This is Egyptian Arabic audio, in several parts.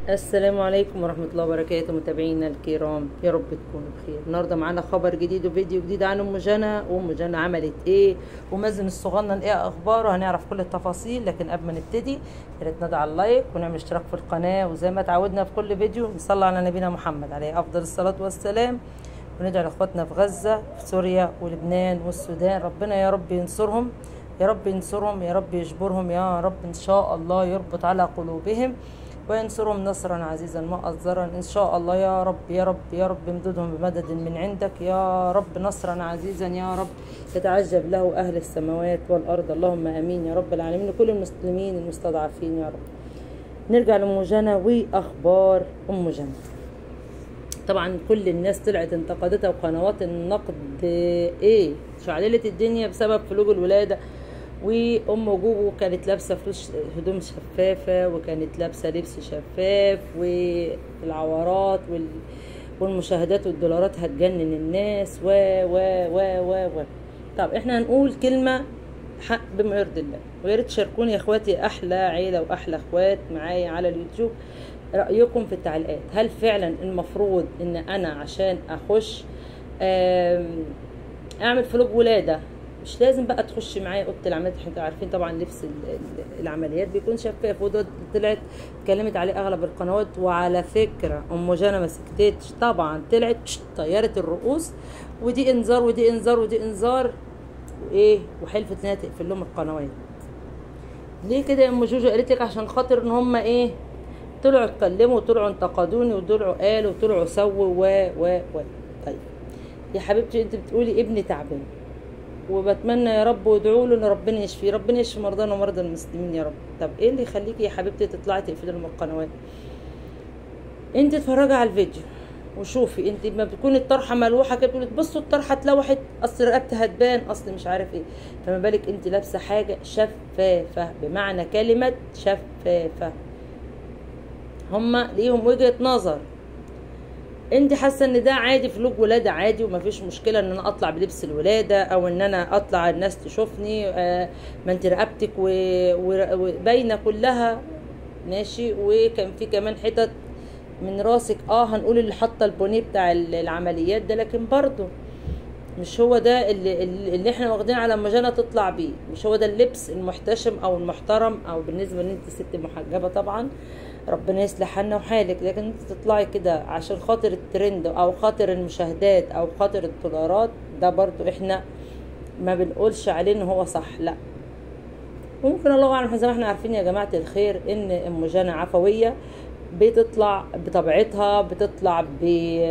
السلام عليكم ورحمة الله وبركاته متابعينا الكرام يا رب تكونوا بخير النهارده معانا خبر جديد وفيديو جديد عن ام جنى وام جنى عملت ايه ومازن الصغنن ايه اخباره هنعرف كل التفاصيل لكن قبل ما نبتدي يا ريت ندعي على اللايك ونعمل اشتراك في القناة وزي ما اتعودنا في كل فيديو نصلي على نبينا محمد عليه افضل الصلاة والسلام وندعي لاخواتنا في غزة في سوريا ولبنان والسودان ربنا يا رب ينصرهم يا رب ينصرهم يا رب يجبرهم يا رب ان شاء الله يربط على قلوبهم وينصرهم نصرا عزيزا مؤزرا ان شاء الله يا رب يا رب يا رب امددهم بمدد من عندك يا رب نصرا عزيزا يا رب يتعجب له اهل السماوات والارض اللهم امين يا رب العالمين لكل المسلمين المستضعفين يا رب نرجع لام جنى واخبار ام جنى طبعا كل الناس طلعت انتقدتها وقنوات النقد ايه شعللت الدنيا بسبب فلوج الولاده وام جوجو كانت لابسه فلوس هدوم شفافه وكانت لابسه لبس شفاف والعورات وال والمشاهدات والدولارات هتجنن الناس و و و و و طب احنا هنقول كلمه حق بما يرضي الله ويا ريت تشاركوني يا اخواتي احلى عيله واحلى اخوات معايا على اليوتيوب رايكم في التعليقات هل فعلا المفروض ان انا عشان اخش اعمل فلوج ولاده مش لازم بقى تخش معايا اوضه العمليات احنا عارفين طبعا لبس العمليات بيكون شفاف وده طلعت اتكلمت عليه اغلب القنوات وعلى فكره ام جانا ما سكتتش طبعا طلعت طيرت الرؤوس ودي انذار ودي انذار ودي انذار وايه وحلفت انها تقفل لهم القنوات ليه كده يا ام جوجو قالت لك عشان خاطر ان هم ايه طلعوا اتكلموا وطلعوا انتقدوني وطلعوا قالوا وطلعوا سووا و و و طيب يا حبيبتي انت بتقولي ابني تعبان وبتمنى يا رب وادعوا له ان ربنا يشفيه ربنا يشفي مرضانا ومرضى المسلمين يا رب طب ايه اللي يخليكي يا حبيبتي تطلعي تقفلي لهم القنوات انت اتفرجي على الفيديو وشوفي انت ما بتكون الطرحه ملوحه كده تقولي بصوا الطرحه اتلوحت اصل رقبتي هتبان اصل مش عارف ايه فما بالك انت لابسه حاجه شفافه بمعنى كلمه شفافه هما ليهم وجهه نظر انت حاسه ان ده عادي فلوج ولاده عادي ومفيش مشكله ان انا اطلع بلبس الولاده او ان انا اطلع الناس تشوفني آه ما انت رقبتك وباينه كلها ماشي وكان في كمان حتت من راسك اه هنقول اللي حاطه البونيه بتاع العمليات ده لكن برضه مش هو ده اللي, اللي احنا واخدين على مجانا تطلع بيه مش هو ده اللبس المحتشم او المحترم او بالنسبه ان انت ست محجبه طبعا ربنا يصلح حالنا وحالك لكن انت تطلعي كده عشان خاطر الترند او خاطر المشاهدات او خاطر الدولارات ده برضو احنا ما بنقولش عليه ان هو صح لا وممكن الله اعلم زي ما احنا عارفين يا جماعه الخير ان ام جانا عفويه بتطلع بطبيعتها بتطلع ب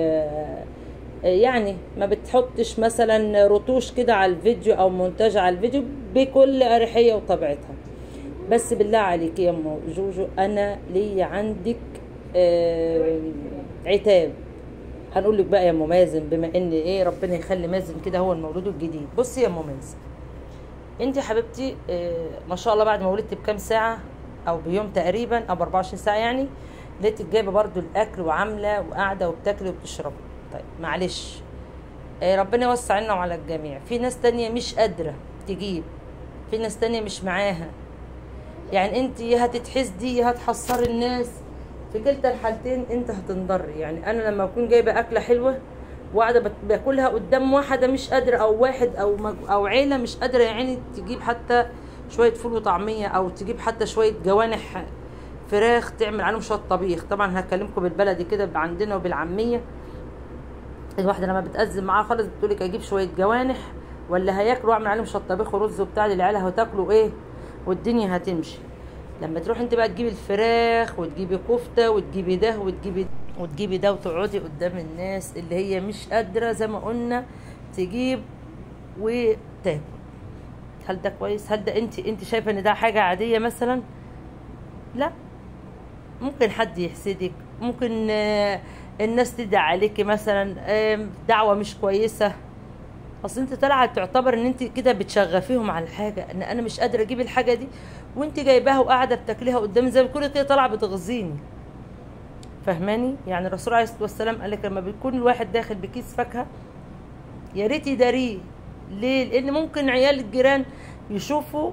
يعني ما بتحطش مثلا رطوش كده على الفيديو او مونتاج على الفيديو بكل اريحيه وطبيعتها بس بالله عليك يا ام جوجو انا ليا عندك آه عتاب هنقول لك بقى يا ام مازن بما ان ايه ربنا يخلي مازن كده هو المولود الجديد بصي يا ام مازن انت يا حبيبتي آه ما شاء الله بعد ما ولدت بكام ساعه او بيوم تقريبا او ب 24 ساعه يعني لقيتك جايبه برضو الاكل وعامله وقاعده وبتاكلي وبتشربي طيب معلش آه ربنا يوسع لنا وعلى الجميع في ناس تانية مش قادره تجيب في ناس تانية مش معاها يعني انت يا هتتحسدي يا هتحصري الناس في كلتا الحالتين انت هتنضري يعني انا لما اكون جايبه اكله حلوه وقاعده باكلها قدام واحده مش قادره او واحد او مج... او عيله مش قادره يعني تجيب حتى شويه فول وطعميه او تجيب حتى شويه جوانح فراخ تعمل عليهم شويه طبيخ طبعا هكلمكم بالبلدي كده عندنا وبالعاميه الواحده لما بتأزم معاها خالص بتقولك اجيب شويه جوانح ولا هياكلوا اعمل عليهم شويه طبيخ ورز وبتاع للعيال هتاكلوا ايه والدنيا هتمشي لما تروح انت بقى تجيبي الفراخ وتجيبي كفته وتجيبي ده وتجيبي وتجيبي ده وتقعدي قدام الناس اللي هي مش قادره زي ما قلنا تجيب وتاكل هل ده كويس هل ده انت انت شايفه ان ده حاجه عاديه مثلا لا ممكن حد يحسدك ممكن الناس تدعي عليكي مثلا دعوه مش كويسه اصل انت طالعه تعتبر ان انت كده بتشغفيهم على الحاجه ان انا مش قادره اجيب الحاجه دي وانت جايباها وقاعده بتاكليها قدامي زي كل كده طالعه بتغزيني فاهماني يعني الرسول عليه الصلاه والسلام قال لك لما بيكون الواحد داخل بكيس فاكهه يا ريت يداريه ليه لان ممكن عيال الجيران يشوفوا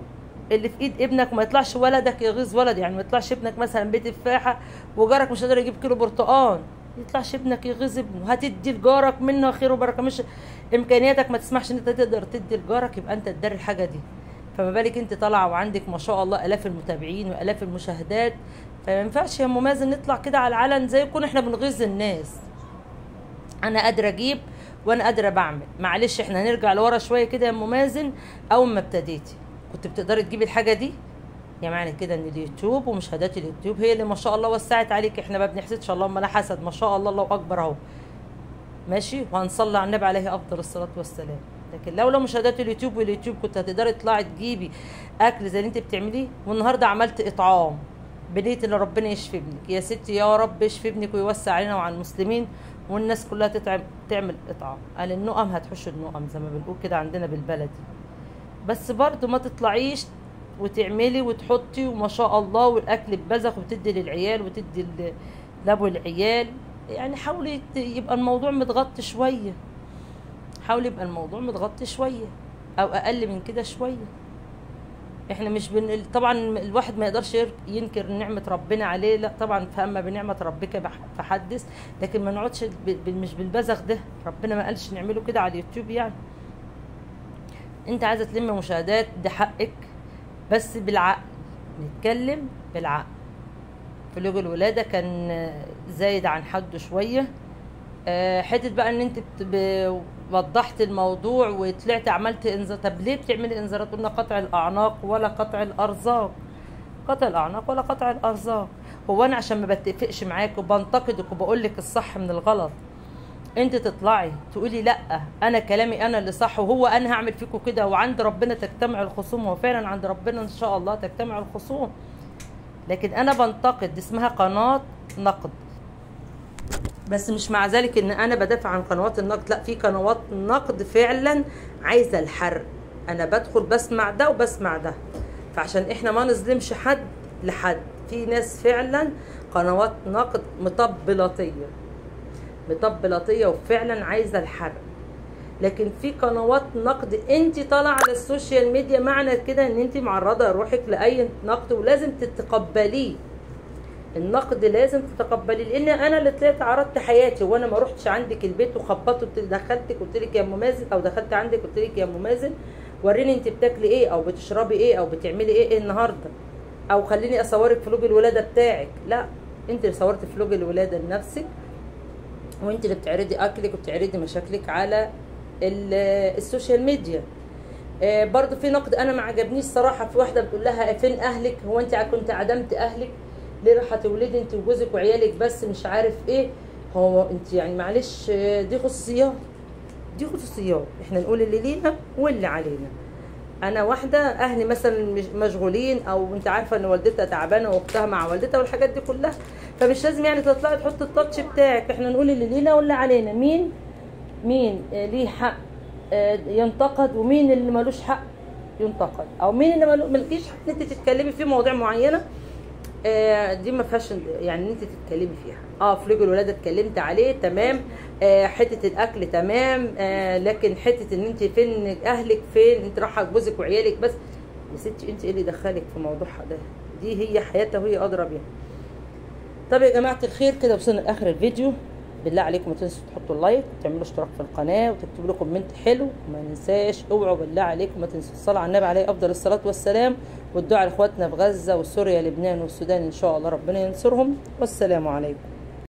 اللي في ايد ابنك ما يطلعش ولدك يغيظ ولد يعني ما يطلعش ابنك مثلا بيت تفاحه وجارك مش قادر يجيب كيلو برتقال يطلعش ابنك يغيظ ابنه هتدي لجارك منه خير وبركه مش امكانياتك ما تسمحش ان انت تقدر تدي لجارك يبقى انت تداري الحاجه دي فما بالك انت طالعه وعندك ما شاء الله الاف المتابعين والاف المشاهدات فما ينفعش يا ام مازن نطلع كده على العلن زي يكون احنا بنغيظ الناس انا قادره اجيب وانا قادره بعمل معلش احنا هنرجع لورا شويه كده يا ام مازن اول ما ابتديتي كنت بتقدري تجيبي الحاجه دي يعني معنى كده ان اليوتيوب ومشاهدات اليوتيوب هي اللي ما شاء الله وسعت عليك احنا ما بنحسدش اللهم لا حسد ما شاء الله الله اكبر اهو ماشي وهنصلي على النبي عليه افضل الصلاه والسلام لكن لولا مشاهدات اليوتيوب واليوتيوب كنت هتقدري تطلعي تجيبي اكل زي اللي انت بتعمليه والنهارده عملت اطعام بنية ان ربنا يشفي ابنك يا ستي يا رب اشفي ابنك ويوسع علينا وعلى المسلمين والناس كلها تتعب تعمل اطعام قال النقم هتحش النقم زي ما بنقول كده عندنا بالبلدي بس برضو ما تطلعيش وتعملي وتحطي وما شاء الله والاكل ببذخ وتدي للعيال وتدي ل- لابو العيال يعني حاولي ت- يبقى الموضوع متغطي شويه حاولي يبقى الموضوع متغطي شويه او اقل من كده شويه احنا مش بن... طبعا الواحد ما يقدرش ير- ينكر نعمه ربنا عليه لا طبعا فاما بنعمه ربك بح- فحدث لكن ما نقعدش ب... ب... مش بالبذخ ده ربنا ما قالش نعمله كده على اليوتيوب يعني انت عايزه تلم مشاهدات ده حقك بس بالعقل نتكلم بالعقل فلوج الولاده كان آه، زايد عن حده شويه آه، حته بقى ان انت بت- ب- وضحت الموضوع وطلعت عملت انذار طب ليه بتعملي انذارات قلنا قطع الاعناق ولا قطع الارزاق قطع الاعناق ولا قطع الارزاق هو انا عشان ما بتفقش معاك وبنتقدك وبقول لك الصح من الغلط انت تطلعي تقولي لا انا كلامي انا اللي صح وهو انا هعمل فيكم كده وعند ربنا تجتمع الخصوم هو فعلا عند ربنا ان شاء الله تجتمع الخصوم لكن انا بنتقد دي اسمها قناه نقد بس مش مع ذلك ان انا بدافع عن قنوات النقد لا في قنوات نقد فعلا عايزه الحرق انا بدخل بسمع ده وبسمع ده فعشان احنا ما نظلمش حد لحد في ناس فعلا قنوات نقد مطبلاتيه مطبلاتيه وفعلا عايزه الحرق لكن في قنوات نقد انت طالعه على السوشيال ميديا معنى كده ان انت معرضه روحك لاي نقد ولازم تتقبليه النقد لازم تتقبلي لان انا اللي طلعت عرضت حياتي وانا ما رحتش عندك البيت وخبطت قلت دخلتك قلت لك يا ام مازن او دخلت عندك قلت لك يا ام مازن وريني انت بتاكلي ايه او بتشربي ايه او بتعملي ايه, إيه النهارده او خليني اصورك فلوج الولاده بتاعك لا انت اللي صورت فلوج الولاده لنفسك وانت اللي بتعرضي اكلك وبتعرضي مشاكلك على ال- السوشيال ميديا آه، برضو في نقد انا ما عجبنيش صراحه في واحده بتقول لها فين اهلك هو انت كنت عدمت اهلك ليه راح تولدي انت وجوزك وعيالك بس مش عارف ايه هو انت يعني معلش آه، دي خصوصيات دي خصوصيات احنا نقول اللي لينا واللي علينا انا واحده اهلي مثلا مش- مشغولين او انت عارفه ان والدتها تعبانه واختها مع والدتها والحاجات دي كلها فمش لازم يعني تطلعي تحط التاتش بتاعك احنا نقول اللي لينا واللي علينا مين مين آه، ليه حق آه، ينتقد ومين اللي ملوش حق ينتقد او مين اللي ملو- ملكيش حق ان انت تتكلمي في مواضيع معينه آه، دي ما فيهاش يعني ان انت تتكلمي فيها اه فلوج الولاده اتكلمت عليه تمام آه حته الاكل تمام آه لكن حته ان انت فين اهلك فين انت رايحه جوزك وعيالك بس يا ستي انت ايه اللي دخلك في موضوع ده دي هي حياتها وهي ادرى بيها طب يا جماعه الخير كده وصلنا لاخر الفيديو بالله عليكم ما تنسوا تحطوا اللايك وتعملوا اشتراك في القناه وتكتبوا لي كومنت حلو وما ننساش اوعوا بالله عليكم ما تنسوا الصلاه على النبي عليه افضل الصلاه والسلام والدعاء لاخواتنا في غزه وسوريا لبنان والسودان ان شاء الله ربنا ينصرهم والسلام عليكم